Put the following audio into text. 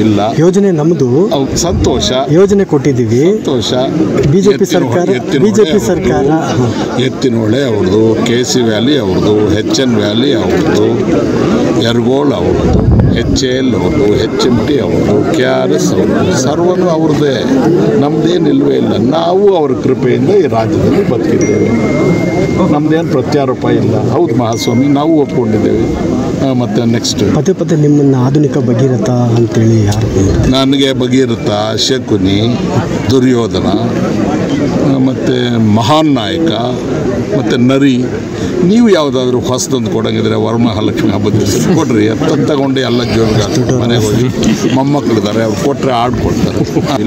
ಇಲ್ಲ ಯೋಜನೆ ನಮ್ಮದು ಅವ್ ಸಂತೋಷ ಯೋಜನೆ ಕೊಟ್ಟಿದ್ದೀವಿ ಸಂತೋಷ BJP ಎತ್ತಿನ ಹೊಳೆ- ಸರ್ಕಾರ- ಎತ್ತಿನ BJP ಹೊಳೆ ಸರ್ಕಾರ, ಅವ್ರದ್ದು, ಎತ್ತಿನಹೊಳೆ ಅವ್ರದ್ದು ಕೆ ಸಿ ವ್ಯಾಲಿ ಅವ್ರದ್ದು ಹೆಚ್ ಎನ್ ವ್ಯಾಲಿ ಅವ್ರದ್ದು ಯರ್ಗೋಳ್ ಅವ್ರದ್ದು ಎಚ್ ಎಲ್ ಅವ್ರದ್ದು ಹೆಚ್ ಎಮ್ ಟಿ ಅವ್ರದ್ದು ಕೆ ಆರ್ ಎಸ್ ಅವ್ರದ್ದು ಸರ್ವನು ಅವ್ರದ್ದೇ ನಮ್ಮದೇನು ಇಲ್ವೇ ಇಲ್ಲ ನಾವು ಅವ್ರ ಕೃಪೆಯಿಂದ ಈ ರಾಜ್ಯದಲ್ಲಿ ಬದುಕಿದ್ದೇವೆ ನಮ್ಮದೇನು ಪ್ರತ್ಯಾರೋಪ ಇಲ್ಲ ಹೌದು ಮಹಾಸ್ವಾಮಿ ನಾವು ಒಪ್ಕೊಂಡಿದ್ದೇವೆ ಆ, ಮತ್ತೆ ನೆಕ್ಸ್ಟ್ ಪದೇ ಪದೇ ನಿಮ್ಮನ್ನು ಆಧುನಿಕ ಭಗೀರಥ ಅಂತೇಳಿ ಯಾರು ನನಗೆ ಭಗೀರಥ ಶಕುನಿ ದುರ್ಯೋಧನ ಮತ್ತು ಮಹಾನ್ ನಾಯಕ ಮತ್ತು ನರಿ ನೀವು ಯಾವುದಾದ್ರೂ ಹೊಸದೊಂದು ಕೊಡಂಗಿದ್ರೆ ವರಮಹಾಲಕ್ಷ್ಮಿ ಹಬ್ಬದ ದಿವಸ ಕೊಡ್ರಿ ಅಂತ ತಗೊಂಡು ಎಲ್ಲ ಜೋರ್ಗೆ ಮನೆಗೆ ಹೋಗಿ ಮೊಮ್ಮಕ್ಕಳಿದ್ದಾರೆ ಅವ್ರು ಕೊಟ್ಟರೆ ಆಡ್ಕೊಡ್ತಾರೆ